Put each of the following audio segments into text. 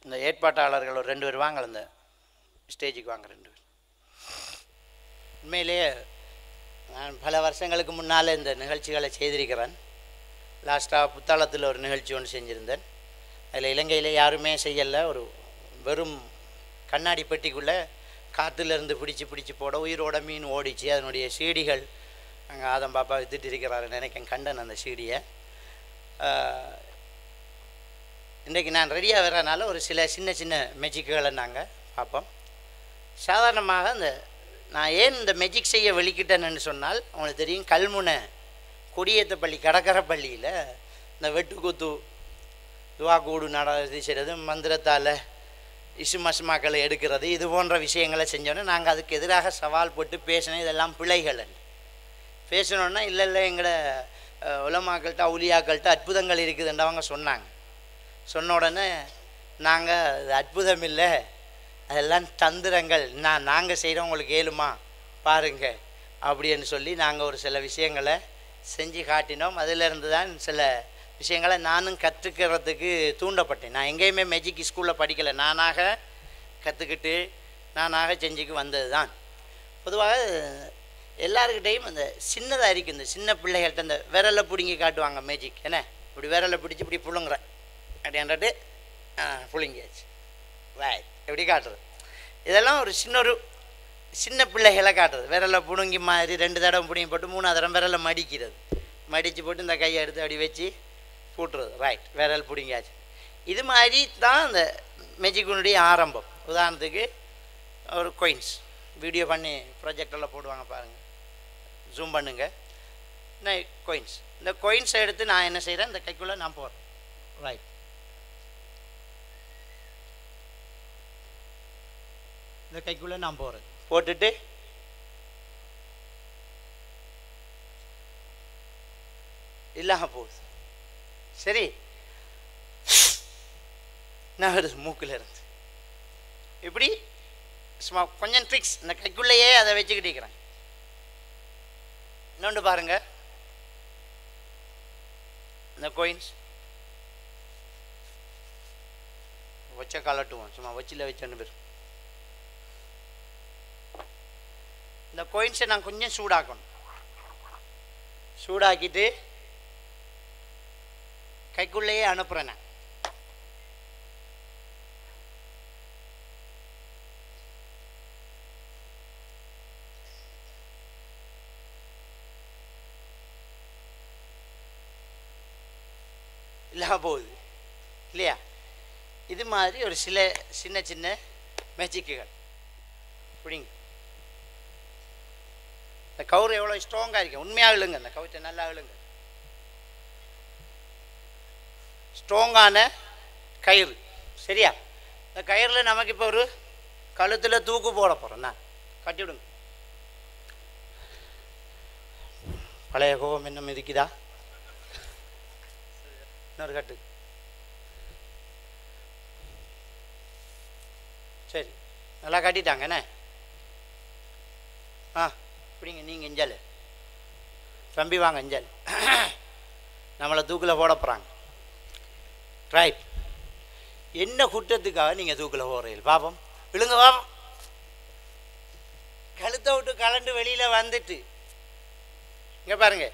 இந்த ஏற்பாட்டாளர்கள் ஒரு ரெண்டு பேர் வாங்க இந்த ஸ்டேஜுக்கு வாங்க ரெண்டு பேர் உண்மையிலேயே நான் பல வருஷங்களுக்கு முன்னால் இந்த நிகழ்ச்சிகளை செய்திருக்கிறேன் லாஸ்ட்டாக புத்தாளத்தில் ஒரு நிகழ்ச்சி ஒன்று செஞ்சுருந்தேன் அதில் இலங்கையில் யாருமே செய்யலை ஒரு வெறும் கண்ணாடி பெட்டிக்குள்ளே காற்றுலேருந்து பிடிச்சி பிடிச்சி போட உயிரோட மீன் ஓடிச்சு அதனுடைய சீடிகள் அங்கே ஆதம் பாப்பா வித்துட்டு இருக்கிறாரு நினைக்கேன் கண்டன் அந்த சீடியை இன்றைக்கு நான் ரெடியாக வரனால ஒரு சில சின்ன சின்ன மெஜிக்குகளை நாங்கள் பார்ப்போம் சாதாரணமாக இந்த நான் ஏன் இந்த மெஜிக் செய்ய வெளிக்கிட்டேன்னு சொன்னால் உங்களுக்கு தெரியும் கல்முனை கொடியேத்த பள்ளி கடற்கரை பள்ளியில் இந்த வெட்டுக்குத்து துவா கூடு நட இது செய்கிறது மந்திரத்தால் இசு மசுமாக்களை எடுக்கிறது இது போன்ற விஷயங்களை செஞ்சோன்னே நாங்கள் அதுக்கு எதிராக சவால் போட்டு பேசினோம் இதெல்லாம் பிழைகள் பேசணுன்னா இல்லை இல்லை எங்களோட அஹ், உலமாக்கள்கிட்ட அவுலியாக்கள்கிட்ட அற்புதங்கள் இருக்குதுன்னு அவங்க சொன்னாங்க சொன்ன உடனே நாங்கள் அது அற்புதம் இல்லை அதெல்லாம் தந்திரங்கள் நான் நாங்கள் செய்கிறோம் உங்களுக்கு ஏழுமா பாருங்க அப்படின்னு சொல்லி நாங்கள் ஒரு சில விஷயங்களை செஞ்சு காட்டினோம் அதிலிருந்து தான் சில விஷயங்களை நானும் கற்றுக்கிறதுக்கு தூண்டப்பட்டேன் நான் எங்கேயுமே மெஜிக் ஸ்கூலில் படிக்கலை நானாக கற்றுக்கிட்டு நானாக செஞ்சுக்கு வந்தது தான் பொதுவாக எல்லாருக்கிட்டையும் அந்த சின்னதாக இருக்குது இந்த சின்ன பிள்ளைகள்கிட்ட இந்த விரலை பிடுங்கி காட்டுவாங்க மேஜிக் என்ன இப்படி விரலை பிடிச்சி இப்படி புழுங்குறேன் அப்படின்ட்டு ஆ புழுங்கியாச்சு ரைட் எப்படி காட்டுறது இதெல்லாம் ஒரு சின்ன ஒரு சின்ன பிள்ளைகளை காட்டுறது விரலை புடுங்கி மாதிரி ரெண்டு தடவை பிடிங்கி போட்டு மூணாவது தடவை விரலை மடிக்கிறது மடித்து போட்டு இந்த கையை எடுத்து அப்படி வச்சு கூட்டுறது ரைட் விரல் பிடிங்கியாச்சு இது மாதிரி தான் இந்த மெஜிக்குனுடைய ஆரம்பம் உதாரணத்துக்கு ஒரு கொயின்ஸ் வீடியோ பண்ணி ப்ராஜெக்டெல்லாம் போடுவாங்க பாருங்கள் ஜூம் பண்ணுங்க நான் கொயின்ஸ் இந்த கொயின்ஸை எடுத்து நான் என்ன செய்கிறேன் இந்த கைக்குள்ளே நான் போடுறேன் ரைட் இந்த கைக்குள்ளே நான் போகிறேன் போட்டுட்டு இல்லாம போகுது சரி நான் வருது மூக்கில் இருந்து இப்படி சும்மா கொஞ்சம் ட்ரிக்ஸ் இந்த கைக்குள்ளேயே அதை வச்சுக்கிட்டு இருக்கிறேன் இன்னொன்று பாருங்க இந்த கோயின்ஸ் வச்ச கலட்டுவோம் சும்மா வச்சில வச்சோன்னு பேர் இந்த கோயின்ஸை நான் கொஞ்சம் சூடாக்கணும் சூடாக்கிட்டு கைக்குள்ளேயே அனுப்புகிறேன் நான் இல்லாம போகுது இல்லையா இது மாதிரி ஒரு சில சின்ன சின்ன மேஜிக்குகள் புரியுங்க இந்த கவுரு எவ்வளோ ஸ்ட்ராங்காக இருக்கு உண்மையாக இழுங்க இந்த கவுச்சை நல்லா இழுங்க ஸ்ட்ராங்கான கயிறு சரியா இந்த கயிறில் நமக்கு இப்போ ஒரு கழுத்தில் தூக்கு போட போகிறோம் நான் கட்டி விடுங்க பழைய கோபம் இன்னும் இருக்குதா இன்னொரு கட்டு சரி நல்லா கட்டிட்டாங்க என்ன ஆ இப்படிங்க நீங்கள் இஞ்சால் தம்பி வாங்க இஞ்சால் நம்மளை தூக்கில் போட போகிறாங்க ரைட் என்ன குற்றத்துக்காக நீங்கள் தூக்கில் போகிறீங்க பாப்போம் விழுங்க பாப்போம் கழுத்தை விட்டு கலண்டு வெளியில் வந்துட்டு இங்கே பாருங்க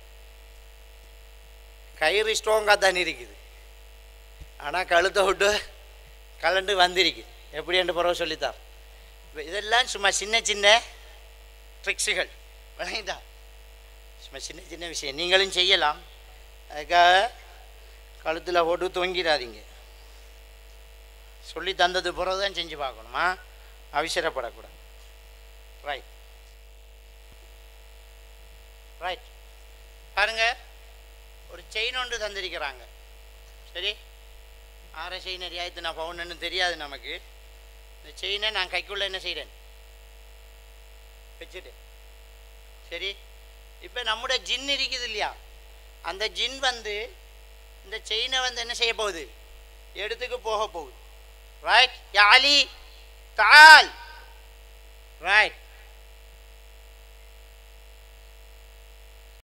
கயிறு ஸ்ட்ராங்காக தான் இருக்குது ஆனால் கழுத்தை விட்டு கலண்டு வந்திருக்குது எப்படி என்று பிறகு சொல்லித்தார் இப்போ இதெல்லாம் சும்மா சின்ன சின்ன ட்ரிக்ஸுகள் விளங்கிட்டா சும்மா சின்ன சின்ன விஷயம் நீங்களும் செய்யலாம் அதுக்காக கழுத்தில் போட்டு தொங்கிடாதீங்க சொல்லி தந்தது பிறகு தான் செஞ்சு பார்க்கணுமா அவசரப்படக்கூடாது ரைட் ரைட் பாருங்க ஒரு செயின் ஒன்று தந்திருக்கிறாங்க சரி ஆரை செயின் அறியாயத்து நான் பவுன்னு தெரியாது நமக்கு இந்த செயினை நான் கைக்குள்ளே என்ன செய்கிறேன் வச்சுட்டு சரி இப்போ நம்முடைய ஜின் இருக்குது இல்லையா அந்த ஜின் வந்து இந்த செயினை வந்து என்ன செய்ய போகுது எடுத்துக்கு போக போகுது ரைட் யாலி தால் ரைட்